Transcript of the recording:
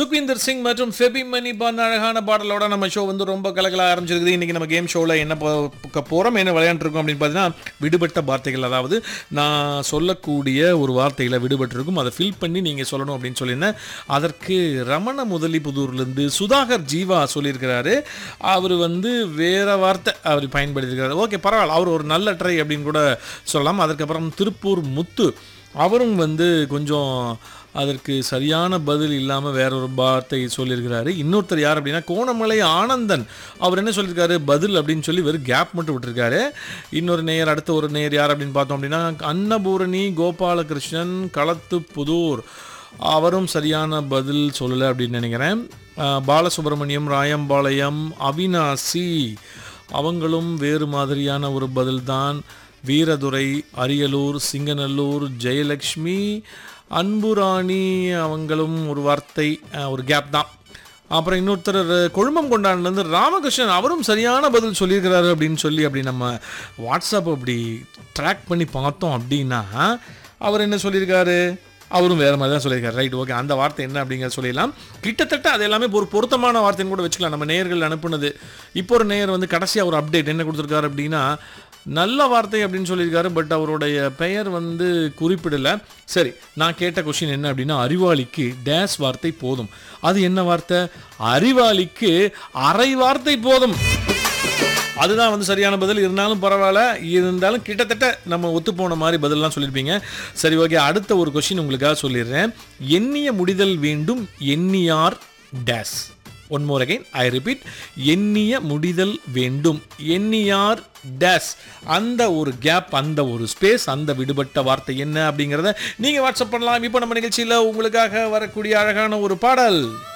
சுக்விந்தர் சிங் மற்றும் ஃபெபி மணி பண்ண அழகான பாடலோட நம்ம ஷோ வந்து ரொம்ப கலகல ஆரம்பிச்சிருக்குது இன்னைக்கு நம்ம கேம் ஷோவில் என்ன போ- போறோம் என்ன விளையாண்டுருக்கோம் அப்படின்னு பார்த்தீங்கன்னா விடுபட்ட வார்த்தைகள் அதாவது நான் சொல்லக்கூடிய ஒரு வார்த்தைகளை விடுபட்டிருக்கும் அதை ஃபில் பண்ணி நீங்கள் சொல்லணும் அப்படின்னு சொல்லியிருந்தேன் அதற்கு ரமண முதலிபுதூர்லேருந்து சுதாகர் ஜீவா சொல்லியிருக்கிறாரு அவர் வந்து வேற வார்த்தை அவர் பயன்படுத்தியிருக்கிறாரு ஓகே பரவாயில்ல அவர் ஒரு நல்ல ட்ரை அப்படின்னு கூட சொல்லலாம் அதற்கப்புறம் திருப்பூர் முத்து அவரும் வந்து கொஞ்சம் அதற்கு சரியான பதில் இல்லாமல் வேற ஒரு வார்த்தை சொல்லியிருக்கிறாரு இன்னொருத்தர் யார் அப்படின்னா கோணமலை ஆனந்தன் அவர் என்ன சொல்லியிருக்காரு பதில் அப்படின்னு சொல்லி வெறும் கேப் மட்டும் விட்டுருக்காரு இன்னொரு நேயர் அடுத்த ஒரு நேயர் யார் அப்படின்னு பார்த்தோம் அப்படின்னா அன்னபூரணி கோபாலகிருஷ்ணன் களத்து புதூர் அவரும் சரியான பதில் சொல்லலை அப்படின்னு நினைக்கிறேன் அஹ் பாலசுப்ரமணியம் ராயம்பாளையம் அவினாசி அவங்களும் வேறு மாதிரியான ஒரு பதில்தான் வீரதுரை அரியலூர் சிங்கநல்லூர் ஜெயலக்ஷ்மி அன்புராணி அவங்களும் ஒரு வார்த்தை அஹ், ஒரு கேப் தான் அப்புறம் இன்னொருத்தர் கொழுமம் கொண்டாடுலேருந்து ராமகிருஷ்ணன் அவரும் சரியான பதில் சொல்லியிருக்கிறாரு அப்படின்னு சொல்லி அப்படி நம்ம வாட்ஸ்அப் அப்படி ட்ராக் பண்ணி பார்த்தோம் அப்படின்னா அவர் என்ன சொல்லியிருக்காரு அவரும் வேறு மாதிரி தான் சொல்லியிருக்காரு ரைட் ஓகே அந்த வார்த்தை என்ன அப்படிங்கிறத சொல்லிடலாம் கிட்டத்தட்ட அது எல்லாமே ஒரு பொருத்தமான வார்த்தைன்னு கூட வச்சுக்கலாம் நம்ம நேயர்கள் அனுப்புனது இப்போ ஒரு நேயர் வந்து கடைசியாக ஒரு அப்டேட் என்ன கொடுத்துருக்காரு அப்படின்னா நல்ல வார்த்தை அப்படின்னு சொல்லியிருக்காரு பட் அவருடைய பெயர் வந்து குறிப்பிடலை சரி நான் கேட்ட கொஷின் என்ன அப்படின்னா அறிவாளிக்கு டேஸ் வார்த்தை போதும் அது என்ன வார்த்தை அறிவாளிக்கு அரை வார்த்தை போதும் அதுதான் வந்து சரியான பதில் இருந்தாலும் பரவாயில்ல இருந்தாலும் கிட்டத்தட்ட நம்ம ஒத்து போன மாதிரி பதிலெலாம் சொல்லியிருப்பீங்க சரி ஓகே அடுத்த ஒரு கொஷின் உங்களுக்காக சொல்லிடுறேன் எண்ணிய முடிதல் வேண்டும் எண்ணியார் டேஸ் one more again I repeat எண்ணிய முடிதல் வேண்டும் எண்ணியார் டேஸ் அந்த ஒரு கேப் அந்த ஒரு ஸ்பேஸ் அந்த விடுபட்ட வார்த்தை என்ன அப்படிங்கிறத நீங்கள் வாட்ஸ்அப் பண்ணலாம் இப்போ நம்ம நிகழ்ச்சியில் உங்களுக்காக வரக்கூடிய அழகான ஒரு பாடல்